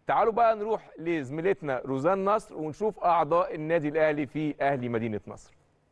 تعالوا بقى نروح لزميلتنا روزان نصر ونشوف اعضاء النادي الاهلي في اهلي مدينه نصر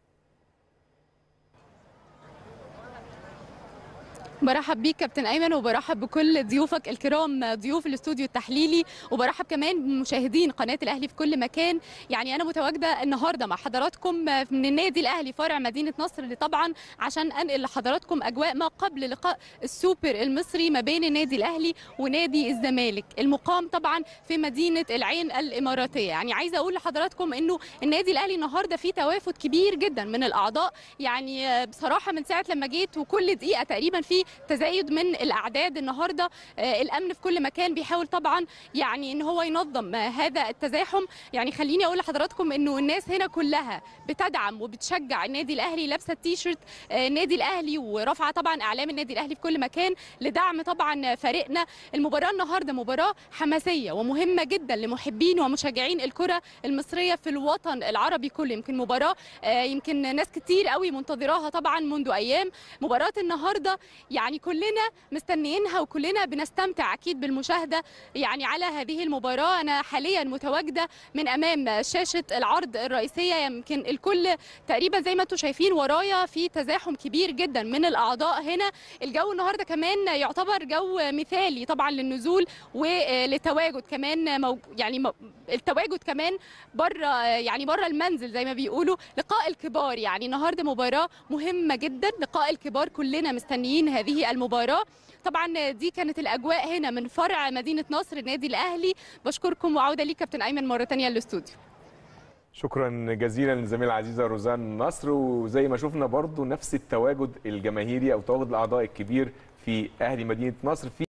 برحب بيك كابتن ايمن وبرحب بكل ضيوفك الكرام ضيوف الاستوديو التحليلي وبرحب كمان بمشاهدين قناه الاهلي في كل مكان يعني انا متواجده النهارده مع حضراتكم من النادي الاهلي فرع مدينه نصر اللي طبعا عشان انقل لحضراتكم اجواء ما قبل لقاء السوبر المصري ما بين النادي الاهلي ونادي الزمالك المقام طبعا في مدينه العين الاماراتيه يعني عايزه اقول لحضراتكم انه النادي الاهلي النهارده فيه توافد كبير جدا من الاعضاء يعني بصراحه من ساعه لما جيت وكل دقيقه تقريبا في تزايد من الاعداد النهارده الامن في كل مكان بيحاول طبعا يعني ان هو ينظم هذا التزاحم يعني خليني اقول لحضراتكم انه الناس هنا كلها بتدعم وبتشجع النادي الاهلي لابسه التيشيرت النادي الاهلي ورافعه طبعا اعلام النادي الاهلي في كل مكان لدعم طبعا فريقنا المباراه النهارده مباراه حماسيه ومهمه جدا لمحبين ومشجعين الكره المصريه في الوطن العربي كله يمكن مباراه يمكن ناس كتير قوي منتظراها طبعا منذ ايام مباراه النهارده يعني كلنا مستنيينها وكلنا بنستمتع اكيد بالمشاهده يعني على هذه المباراه انا حاليا متواجده من امام شاشه العرض الرئيسيه يمكن الكل تقريبا زي ما انتم شايفين ورايا في تزاحم كبير جدا من الاعضاء هنا الجو النهارده كمان يعتبر جو مثالي طبعا للنزول وللتواجد كمان مو يعني مو التواجد كمان بره يعني بره المنزل زي ما بيقولوا لقاء الكبار يعني النهارده مباراه مهمه جدا لقاء الكبار كلنا مستنيين هذه المباراه طبعا دي كانت الاجواء هنا من فرع مدينه نصر النادي الاهلي بشكركم وعوده ليك كابتن ايمن مره ثانيه للاستوديو شكرا جزيلا للزميله العزيزه روزان نصر وزي ما شفنا برضو نفس التواجد الجماهيري او تواجد الاعضاء الكبير في اهلي مدينه نصر في